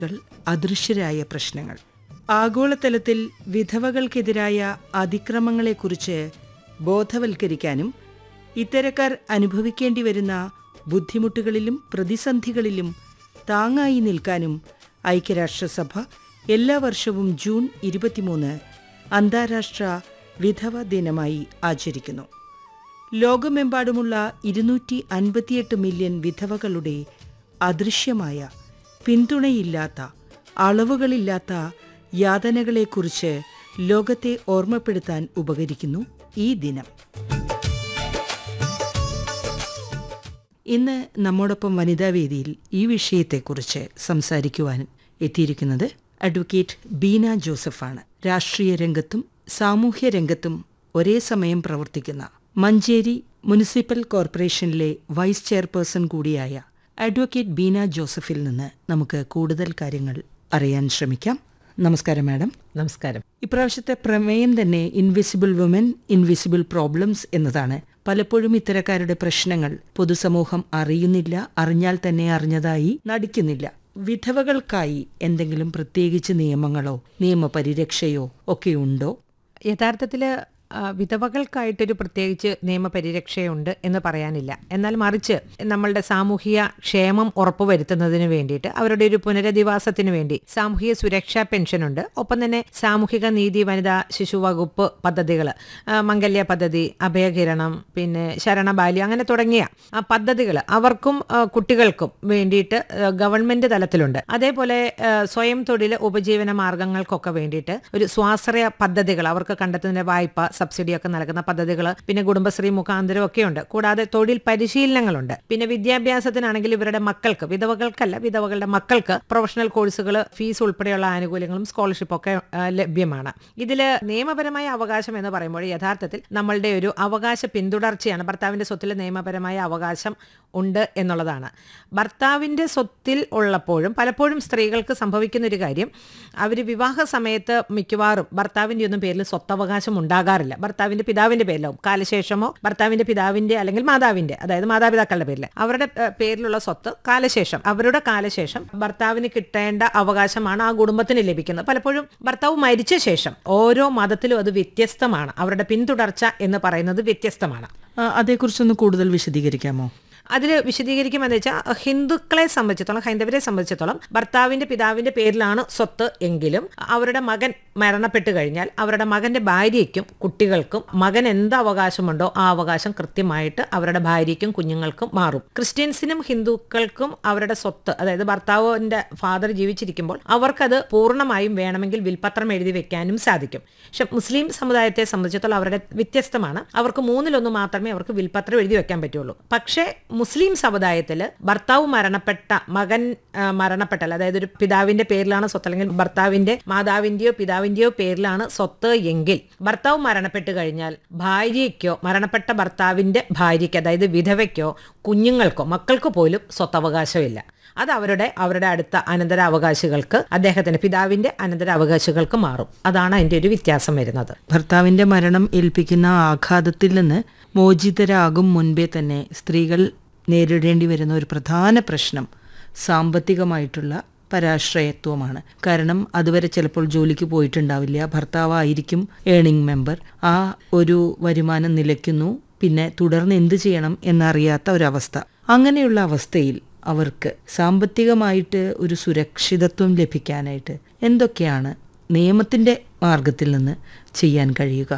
കൾ അദൃശ്യരായ പ്രശ്നങ്ങൾ ആഗോളതലത്തിൽ വിധവകൾക്കെതിരായ അതിക്രമങ്ങളെക്കുറിച്ച് ബോധവൽക്കരിക്കാനും ഇത്തരക്കാർ അനുഭവിക്കേണ്ടി വരുന്ന ബുദ്ധിമുട്ടുകളിലും പ്രതിസന്ധികളിലും താങ്ങായി നിൽക്കാനും ഐക്യരാഷ്ട്രസഭ എല്ലാ വർഷവും ജൂൺ ഇരുപത്തിമൂന്ന് അന്താരാഷ്ട്ര വിധവ ദിനമായി ആചരിക്കുന്നു ലോകമെമ്പാടുമുള്ള ഇരുന്നൂറ്റി അൻപത്തിയെട്ട് മില്യൺ വിധവകളുടെ അദൃശ്യമായ പിന്തുണയില്ലാത്ത അളവുകളില്ലാത്ത യാതനകളെക്കുറിച്ച് ലോകത്തെ ഓർമ്മപ്പെടുത്താൻ ഉപകരിക്കുന്നു ഈ ദിനം ഇന്ന് നമ്മോടൊപ്പം വനിതാവേദിയിൽ ഈ വിഷയത്തെക്കുറിച്ച് സംസാരിക്കുവാൻ എത്തിയിരിക്കുന്നത് അഡ്വക്കേറ്റ് ബീന ജോസഫാണ് രാഷ്ട്രീയ രംഗത്തും സാമൂഹ്യ രംഗത്തും ഒരേ സമയം പ്രവർത്തിക്കുന്ന മഞ്ചേരി മുനിസിപ്പൽ കോർപ്പറേഷനിലെ വൈസ് ചെയർപേഴ്സൺ കൂടിയായ അഡ്വക്കേറ്റ് ബീന ജോസഫിൽ നിന്ന് നമുക്ക് കൂടുതൽ കാര്യങ്ങൾ അറിയാൻ ശ്രമിക്കാം നമസ്കാരം മാഡം നമസ്കാരം ഇപ്രാവശ്യത്തെ പ്രമേയം തന്നെ ഇൻവിസിബിൾ വുമൻ ഇൻവിസിബിൾ പ്രോബ്ലംസ് എന്നതാണ് പലപ്പോഴും ഇത്തരക്കാരുടെ പ്രശ്നങ്ങൾ പൊതുസമൂഹം അറിയുന്നില്ല അറിഞ്ഞാൽ തന്നെ അറിഞ്ഞതായി നടിക്കുന്നില്ല വിധവകൾക്കായി എന്തെങ്കിലും പ്രത്യേകിച്ച് നിയമങ്ങളോ നിയമപരിരക്ഷയോ ഒക്കെ ഉണ്ടോ യഥാർത്ഥത്തിൽ വിധവകൾക്കായിട്ടൊരു പ്രത്യേകിച്ച് നിയമപരിരക്ഷയുണ്ട് എന്ന് പറയാനില്ല എന്നാൽ മറിച്ച് നമ്മളുടെ സാമൂഹിക ക്ഷേമം ഉറപ്പുവരുത്തുന്നതിന് വേണ്ടിയിട്ട് അവരുടെ ഒരു പുനരധിവാസത്തിന് വേണ്ടി സാമൂഹിക സുരക്ഷാ പെൻഷനുണ്ട് ഒപ്പം തന്നെ സാമൂഹിക നീതി വനിതാ ശിശു വകുപ്പ് പദ്ധതികൾ മംഗല്യ പദ്ധതി അഭയകിരണം പിന്നെ ശരണബാല്യം അങ്ങനെ തുടങ്ങിയ പദ്ധതികൾ അവർക്കും ആ, കുട്ടികൾക്കും വേണ്ടിയിട്ട് ആ, ഗവൺമെന്റ് തലത്തിലുണ്ട് അതേപോലെ ആ, സ്വയം തൊഴിൽ ഉപജീവന മാർഗങ്ങൾക്കൊക്കെ വേണ്ടിയിട്ട് ഒരു സ്വാശ്രയ പദ്ധതികൾ അവർക്ക് കണ്ടെത്തുന്ന വായ്പ സബ്സിഡി ഒക്കെ നൽകുന്ന പദ്ധതികൾ പിന്നെ കുടുംബശ്രീ മുഖാന്തരം ഒക്കെ ഉണ്ട് കൂടാതെ തൊഴിൽ പരിശീലനങ്ങളുണ്ട് പിന്നെ വിദ്യാഭ്യാസത്തിനാണെങ്കിൽ ഇവരുടെ മക്കൾക്ക് വിധവകൾക്കല്ല വിധവകളുടെ മക്കൾക്ക് പ്രൊഫഷണൽ കോഴ്സുകൾ ഫീസ് ഉൾപ്പെടെയുള്ള ആനുകൂല്യങ്ങളും സ്കോളർഷിപ്പ് ഒക്കെ ആ, ലഭ്യമാണ് ഇതിൽ നിയമപരമായ അവകാശം എന്ന് പറയുമ്പോൾ യഥാർത്ഥത്തിൽ നമ്മളുടെ ഒരു അവകാശ പിന്തുടർച്ചയാണ് ഭർത്താവിന്റെ സ്വത്തിൽ നിയമപരമായ അവകാശം ഉണ്ട് എന്നുള്ളതാണ് ഭർത്താവിന്റെ സ്വത്തിൽ ഉള്ളപ്പോഴും പലപ്പോഴും സ്ത്രീകൾക്ക് സംഭവിക്കുന്ന ഒരു കാര്യം അവർ വിവാഹ സമയത്ത് മിക്കവാറും ഭർത്താവിന്റെ ഒന്നും പേരിൽ സ്വത്തവകാശം ഉണ്ടാകാറില്ല ഭർത്താവിന്റെ പിതാവിന്റെ പേരിലാവും കാലശേഷമോ ഭർത്താവിന്റെ പിതാവിന്റെ അല്ലെങ്കിൽ മാതാവിന്റെ അതായത് മാതാപിതാക്കളുടെ പേരിൽ അവരുടെ ഏഹ്, പേരിലുള്ള സ്വത്ത് കാലശേഷം അവരുടെ കാലശേഷം ഭർത്താവിന് കിട്ടേണ്ട അവകാശമാണ് ആ കുടുംബത്തിന് ലഭിക്കുന്നത് പലപ്പോഴും ഭർത്താവ് മരിച്ച ശേഷം ഓരോ മതത്തിലും അത് വ്യത്യസ്തമാണ് അവരുടെ പിന്തുടർച്ച എന്ന് പറയുന്നത് വ്യത്യസ്തമാണ് ആ, അതേക്കുറിച്ചൊന്ന് കൂടുതൽ വിശദീകരിക്കാമോ അതിൽ വിശദീകരിക്കുമെന്ന് വെച്ചാൽ ഹിന്ദുക്കളെ സംബന്ധിച്ചിടത്തോളം ഹൈന്ദവരെ സംബന്ധിച്ചിടത്തോളം ഭർത്താവിന്റെ പിതാവിന്റെ പേരിലാണ് സ്വത്ത് എങ്കിലും അവരുടെ മകൻ മരണപ്പെട്ടു കഴിഞ്ഞാൽ അവരുടെ മകന്റെ ഭാര്യയ്ക്കും കുട്ടികൾക്കും മകൻ എന്ത് അവകാശമുണ്ടോ ആ അവകാശം കൃത്യമായിട്ട് അവരുടെ ഭാര്യയ്ക്കും കുഞ്ഞുങ്ങൾക്കും മാറും ക്രിസ്ത്യൻസിനും ഹിന്ദുക്കൾക്കും അവരുടെ സ്വത്ത് അതായത് ഭർത്താവിന്റെ ഫാദർ ജീവിച്ചിരിക്കുമ്പോൾ അവർക്കത് പൂർണ്ണമായും വേണമെങ്കിൽ വിൽപത്രം എഴുതി വെക്കാനും സാധിക്കും പക്ഷെ മുസ്ലിം സമുദായത്തെ സംബന്ധിച്ചിടത്തോളം അവരുടെ വ്യത്യസ്തമാണ് അവർക്ക് മൂന്നിലൊന്ന് മാത്രമേ അവർക്ക് വിൽപത്രം എഴുതി വെക്കാൻ പറ്റുള്ളൂ പക്ഷേ മുസ്ലിം സമുദായത്തിൽ ഭർത്താവ് മരണപ്പെട്ട മകൻ ആ, മരണപ്പെട്ടാൽ അതായത് ഒരു പിതാവിന്റെ പേരിലാണ് സ്വത്ത് അല്ലെങ്കിൽ ഭർത്താവിന്റെ മാതാവിന്റെയോ പിതാവിന്റെയോ പേരിലാണ് സ്വത്ത് എങ്കിൽ ഭർത്താവ് മരണപ്പെട്ട് കഴിഞ്ഞാൽ ഭാര്യയ്ക്കോ മരണപ്പെട്ട ഭർത്താവിന്റെ ഭാര്യയ്ക്ക് അതായത് വിധവയ്ക്കോ കുഞ്ഞുങ്ങൾക്കോ മക്കൾക്ക് പോലും സ്വത്തവകാശമില്ല അത് അവരുടെ അവരുടെ അടുത്ത അനന്തരാവകാശികൾക്ക് അദ്ദേഹത്തിന്റെ പിതാവിന്റെ അനന്തരാവകാശികൾക്ക് മാറും അതാണ് അതിന്റെ ഒരു വ്യത്യാസം വരുന്നത് ഭർത്താവിന്റെ മരണം ഏൽപ്പിക്കുന്ന ആഘാതത്തിൽ നിന്ന് മോചിതരാകും മുൻപേ തന്നെ സ്ത്രീകൾ നേരിടേണ്ടി വരുന്ന ഒരു പ്രധാന പ്രശ്നം സാമ്പത്തികമായിട്ടുള്ള പരാശ്രയത്വമാണ് കാരണം അതുവരെ ചിലപ്പോൾ ജോലിക്ക് പോയിട്ടുണ്ടാവില്ല ഭർത്താവായിരിക്കും ഏണിംഗ് മെമ്പർ ആ ഒരു വരുമാനം നിലയ്ക്കുന്നു പിന്നെ തുടർന്ന് എന്ത് ചെയ്യണം എന്നറിയാത്ത ഒരവസ്ഥ അങ്ങനെയുള്ള അവസ്ഥയിൽ അവർക്ക് സാമ്പത്തികമായിട്ട് ഒരു സുരക്ഷിതത്വം ലഭിക്കാനായിട്ട് എന്തൊക്കെയാണ് നിയമത്തിന്റെ മാർഗത്തിൽ നിന്ന് ചെയ്യാൻ കഴിയുക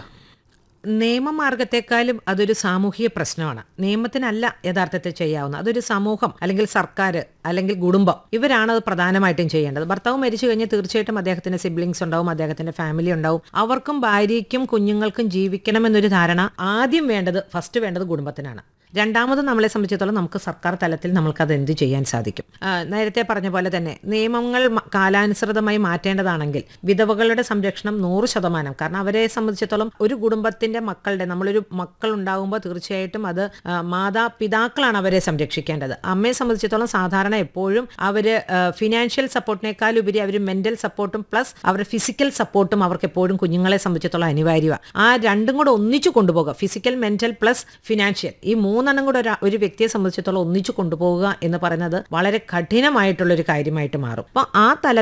നിയമമാർഗത്തെക്കാളും അതൊരു സാമൂഹിക പ്രശ്നമാണ് നിയമത്തിനല്ല യഥാർത്ഥത്തിൽ ചെയ്യാവുന്നത് അതൊരു സമൂഹം അല്ലെങ്കിൽ സർക്കാർ അല്ലെങ്കിൽ കുടുംബം ഇവരാണ് അത് പ്രധാനമായിട്ടും ചെയ്യേണ്ടത് ഭർത്താവ് മരിച്ചു കഴിഞ്ഞാൽ തീർച്ചയായിട്ടും അദ്ദേഹത്തിന്റെ സിബ്ലിങ്സ് ഉണ്ടാവും അദ്ദേഹത്തിന്റെ ഫാമിലി ഉണ്ടാവും അവർക്കും ഭാര്യയ്ക്കും കുഞ്ഞുങ്ങൾക്കും ജീവിക്കണം എന്നൊരു ധാരണ ആദ്യം വേണ്ടത് ഫസ്റ്റ് വേണ്ടത് കുടുംബത്തിനാണ് രണ്ടാമത് നമ്മളെ സംബന്ധിച്ചിടത്തോളം നമുക്ക് സർക്കാർ തലത്തിൽ നമ്മൾക്ക് അത് എന്ത് ചെയ്യാൻ സാധിക്കും ആ, നേരത്തെ പറഞ്ഞ പോലെ തന്നെ നിയമങ്ങൾ മ- കാലാനുസൃതമായി മാറ്റേണ്ടതാണെങ്കിൽ വിധവകളുടെ സംരക്ഷണം നൂറ് ശതമാനം കാരണം അവരെ സംബന്ധിച്ചിടത്തോളം ഒരു കുടുംബത്തിന്റെ മക്കളുടെ നമ്മളൊരു മക്കൾ ഉണ്ടാകുമ്പോൾ തീർച്ചയായിട്ടും അത് ആ, മാതാപിതാക്കളാണ് അവരെ സംരക്ഷിക്കേണ്ടത് അമ്മയെ സംബന്ധിച്ചിടത്തോളം സാധാരണ എപ്പോഴും അവര് ഫിനാൻഷ്യൽ സപ്പോർട്ടിനേക്കാൾ ഉപരി അവർ മെന്റൽ സപ്പോർട്ടും പ്ലസ് അവരുടെ ഫിസിക്കൽ സപ്പോർട്ടും അവർക്ക് എപ്പോഴും കുഞ്ഞുങ്ങളെ സംബന്ധിച്ചിടത്തോളം അനിവാര്യമാണ് ആ രണ്ടും കൂടെ ഒന്നിച്ചു കൊണ്ടുപോകുക ഫിസിക്കൽ മെന്റൽ പ്ലസ് ഫിനാൻഷ്യൽ ഈ മൂന്ന് മൂന്നെണ്ണം കൂടെ ഒരു ഒരു വ്യക്തിയെ സംബന്ധിച്ചിടത്തോളം ഒന്നിച്ചു കൊണ്ടുപോകുക എന്ന് പറയുന്നത് വളരെ കഠിനമായിട്ടുള്ള ഒരു കാര്യമായിട്ട് മാറും അപ്പോൾ ആ തലത്തിൽ